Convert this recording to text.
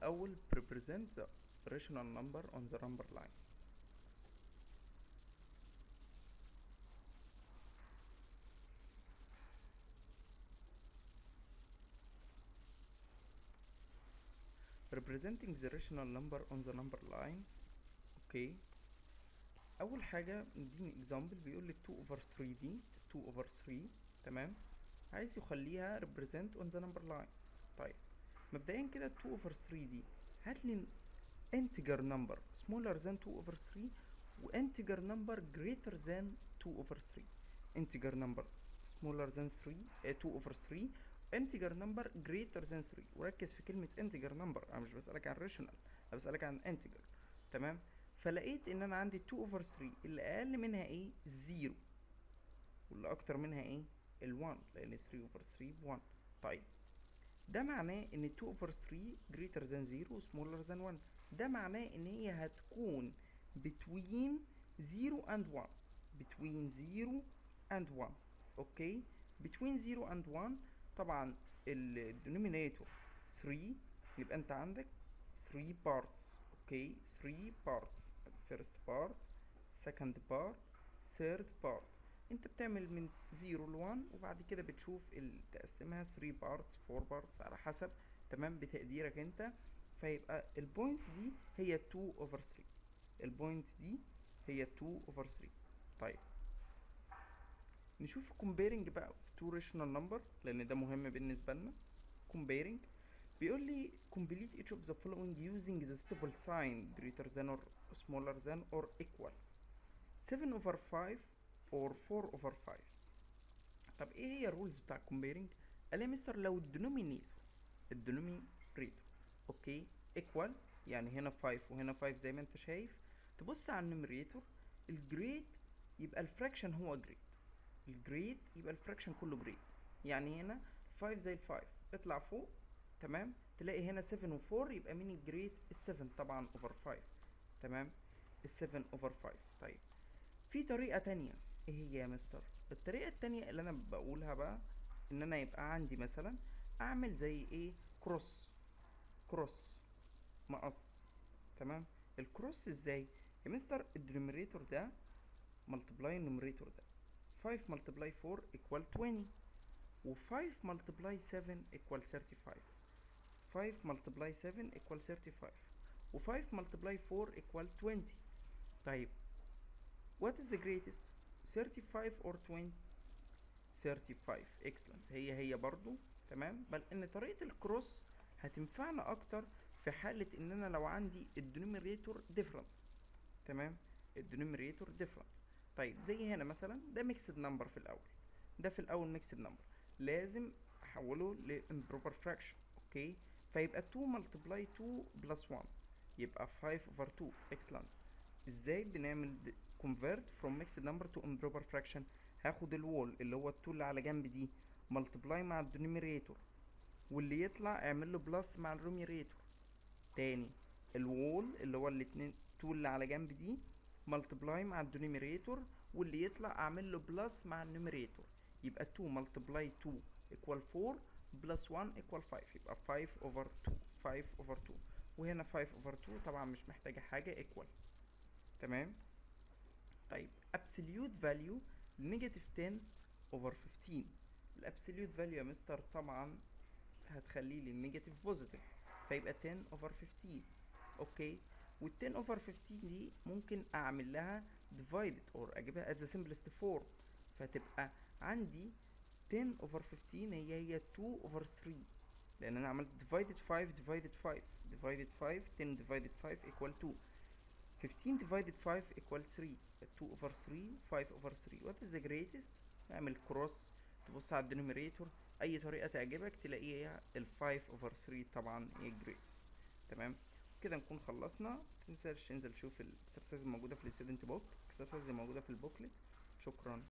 الاول represent the rational number on the number line representing the rational number on the number line اوكي اول حاجه نديني example بيقول لي 2 over 3 دي 2 over 3 تمام عايز يخليها represent on the number line طيب مبدئيا كده 2 over 3 دي هات لي integer number smaller than 2 over 3 و integer number greater than 2 over 3 integer number smaller than 3 آه 2 over 3 integer number greater than 3 وركز في كلمة integer number انا مش بسألك عن rational انا بسألك عن integer تمام فلقيت ان انا عندي 2 over 3 اللي اقل منها ايه 0 واللي اكتر منها ايه ال 1 لان 3 over 3 ب 1 طيب ده معناه ان 2 over 3 greater than 0 و smaller than 1 ده معناه ان هي هتكون between 0 and 1 between 0 and 1 اوكي between 0 and 1 طبعا ال denominator 3 يبقى انت عندك 3 parts اوكي 3 parts first part second part third part انت بتعمل من 0 ل 1 وبعد كده بتشوف ال- تقسمها 3 parts 4 parts على حسب تمام بتقديرك انت فيبقى البوينتس دي هي 2 over 3 البوينت دي هي 2 over 3 طيب نشوف comparing بقى في two rational number لان ده مهم بالنسبه لنا comparing بيقول لي complete each of the following using the stable sign greater than or smaller than or equal 7 over 5 or 4 over 5 طب ايه هي الرولز بتاع comparing قال لي يا مستر لو الدينومينيتور الدينومينيتور اوكي equal يعني هنا 5 وهنا 5 زي ما انت شايف تبص على النوميريتور الجريد يبقى الفراكشن هو جريد الجريد يبقى الفراكشن كله جريد يعني هنا 5 زي ال 5 اطلع فوق تمام تلاقي هنا 7 و4 يبقى مين الجريد ال 7 طبعا اوفر 5 تمام ال 7 اوفر 5 طيب في طريقة تانية ايه هي يا مستر الطريقة التانية اللي انا بقولها بقى ان انا يبقى عندي مثلا اعمل زي ايه كروس كروس مقص تمام الكروس ازاي يا مستر الدينوميريتور ده ملتبلاي النوميريتور ده 5 ملتبلاي 4 equal 20 و 5 ملتبلاي 7 equal 35 5 ملتبلاي 7 equal 35 و 5 ملتبلاي 4 equal 20 طيب what is the greatest 35 or 20 35 excellent هي هي برضو تمام بل ان طريقة الكروس هتنفعنا اكتر في حالة ان انا لو عندي الدينوميريتور different تمام الدينوميريتور different طيب زي هنا مثلا ده ميكسد نمبر في الاول ده في الاول ميكسد نمبر لازم احوله ل improper fraction اوكي فيبقى 2 ملتبلاي 2 بلس 1 يبقى 5 over 2 excellent ازاي بنعمل د- convert from mixed number to improper fraction هاخد الوول اللي هو ال 2 اللي على جنب دي ملتبلاي مع الدينوميريتور واللي يطلع اعمل له بلس مع النوميريتور تاني الوول اللي هو الاتنين 2 اللي على جنب دي ملتبلاي مع الدينوميريتور واللي يطلع اعمل له بلس مع النوميريتور يبقى 2 ملتبلاي 2 equal 4 بلس 1 equal 5 يبقى 5 over 2 5 over 2 وهنا 5 over 2 طبعا مش محتاجة حاجة equal تمام طيب absolute value نيجاتيف 10 over 15 الابسوليوت فاليو يا مستر طبعا هتخلي لي النيجاتيف بوزيتيف فيبقى 10 over 15 اوكي وال 10 over 15 دي ممكن اعمل لها divided or اجيبها at the simplest form فتبقى عندي 10 over 15 هي هي 2 over 3 لان انا عملت divided 5 divided 5 divided 5 10 divided 5 equal 2 15 divided 5 equal 3 2 over 3 5 over 3 what is the greatest اعمل كروس تبص على الدينوميريتور اي طريقه تعجبك تلاقيها ال 5 over 3 طبعا هي greatest تمام كده نكون خلصنا متنساش انزل شوف الاكسرسايز الموجوده في الستودنت بوك الاكسرسايز الموجوده في البوكلت شكرا